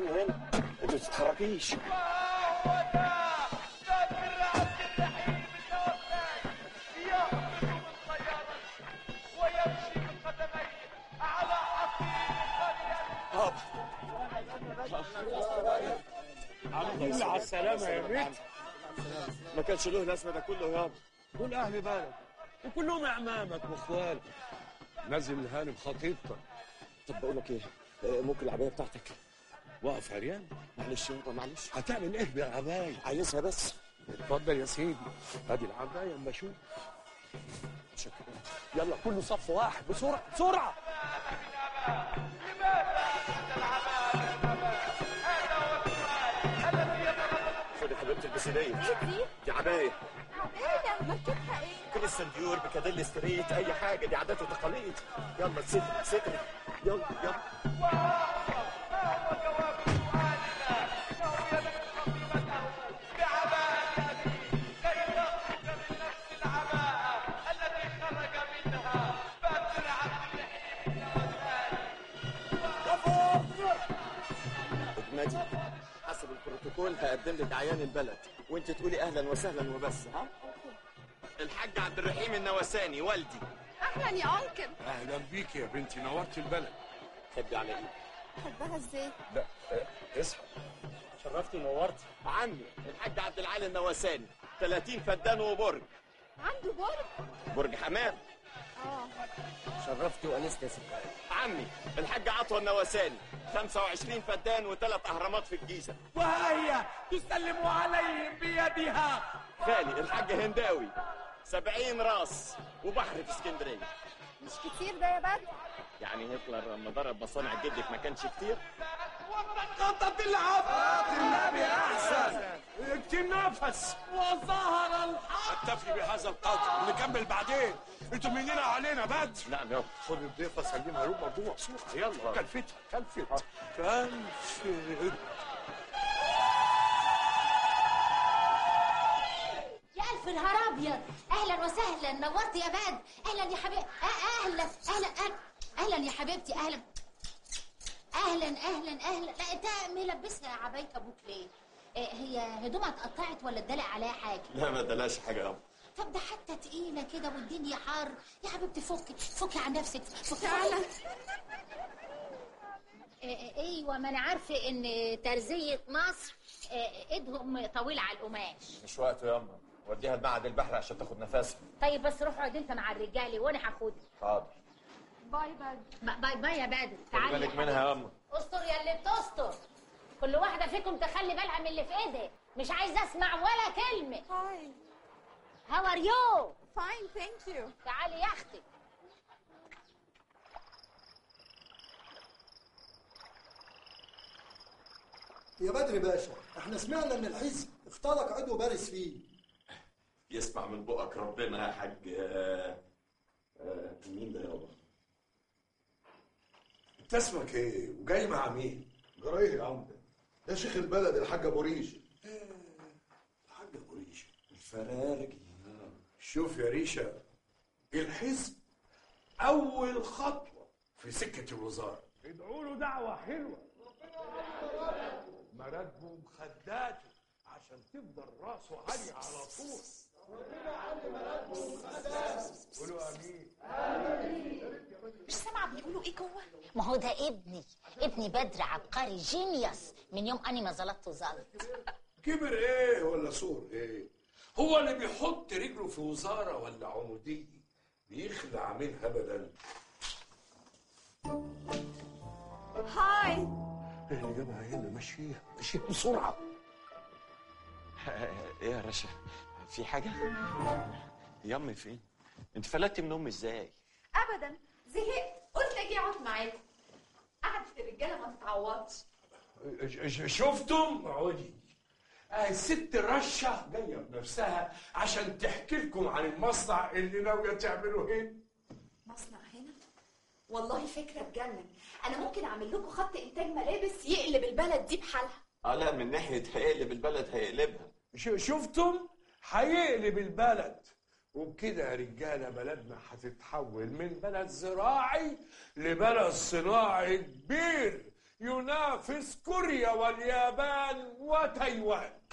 استنى هنا انت ما تتحركيش هاب الحمد لله على السلامة يا بنت ما كانش له لازمه ده كله يابا دول أهل بلد وكلهم أعمامك وإخوالك نزل الهانم خطيبتك طب بقول لك ايه آه، ممكن العبايه بتاعتك واقف عريان معلش يابا معلش هتعمل إيه بالعباية؟ عايزها بس اتفضل يا سيدي ادي العباية اما اشوف شكرا يلا كله صف واحد بسرعة بسرعة خد يا حبيبتي البسي دي دي دي عبايه عباية مركبها ايه؟ كل السنديور بكاديل ستريت اي حاجه دي عادات وتقاليد يلا ستر ستر يلا يلا اجمدي حسب البروتوكول هقدم لك عيان البلد وانت تقولي اهلا وسهلا وبس ها الحاج عبد الرحيم النواساني والدي اهلا يا انكل اهلا بيك يا بنتي نورت البلد تحبي على ايه حبها ازاي؟ لا اه، اصحى شرفتي ونورت عمي الحاج عبد العالي النواساني 30 فدان وبرج عنده برج؟ برج حمام اه شرفتي وانست يا ستي عمي الحاج عطوه النواساني 25 فدان وثلاث اهرامات في الجيزه وهي تسلم عليهم بيدها خالي الحاج هنداوي 70 راس وبحر في اسكندريه مش كتير ده يا بدر يعني هتلر لما ضرب مصانع جدك ما كانش كتير قطت العفو النبي احسن اكتم نفس وظهر الحق اكتفي بهذا القدر نكمل بعدين انتوا مننا علينا بدر نعم يابا خد الضيفه سلمها له موضوع بسرعه يلا كلفتها كلفت كلفت يا ألف نهار أبيض أهلا وسهلا نورت يا باد أهلا يا حبيبي أهلا أهلا أهلا أهلا يا حبيبتي أهلا أهلا أهلا أهلا لا أنت ملبسها عباية أبوك ليه؟ آه، هي هدومها اتقطعت ولا اتدلق عليها حاجة؟ لا ما دلاش حاجه يابا طب ده حتى تقيلة كده والدنيا حر يا حبيبتي فكي فكي عن نفسك فكي تعالى آه، آه، ايوه ما انا عارفه ان ترزيه مصر آه، ايدهم طويله على القماش مش وقته ياما وديها لمعهد البحر عشان تاخد نفسها طيب بس روح اقعد انت مع الرجاله وانا هاخدها حاضر باي بدر ب- باي باي يا بدر خلي تعالي يا بالك منها حبيبتي. ياما استر يا اللي بتستر كل واحده فيكم تخلي بالها من اللي في ايدها مش عايزه اسمع ولا كلمه هاي هاو ار يو فاين ثانك يو تعالي يا اختي يا بدر باشا احنا سمعنا ان الحزب اختلق عضو بارز فيه يسمع من بقك ربنا يا حاج آه، آه، مين ده يابا انت اسمك ايه وجاي مع مين جرايه يا عم يا شيخ البلد الحاج ابو ريش الحاج ابو ريشه الفرارجي شوف يا ريشه الحزب اول خطوه في سكه الوزاره ادعوا له دعوه حلوه مراتبه مخداته عشان تفضل راسه عالي على طول قولوا امين مش سامعه بيقولوا ايه جوه ما هو ده ابني ابني بدر عبقري جينيوس من يوم اني ما زلطت زلط كبر ايه ولا صور ايه هو اللي بيحط رجله في وزاره ولا عموديه بيخلع منها ابدا هاي ايه اللي جابها هنا مشيها مشيها بسرعه ايه يا رشا في حاجه يامي فين انت فلتي من امي ازاي ابدا زهقت قلت اجي اقعد معاكم قعدة الرجاله ما تتعوضش ش- ش- شفتم عودي آه، الست رشة جاية بنفسها عشان تحكي لكم عن المصنع اللي ناوية تعمله هنا مصنع هنا والله فكره تجنن انا ممكن اعمل لكم خط انتاج ملابس يقلب البلد دي بحالها اه لا من ناحيه هيقلب البلد هيقلبها ش- شفتم هيقلب البلد وبكده يا رجالة بلدنا هتتحول من بلد زراعي لبلد صناعي كبير ينافس كوريا واليابان وتايوان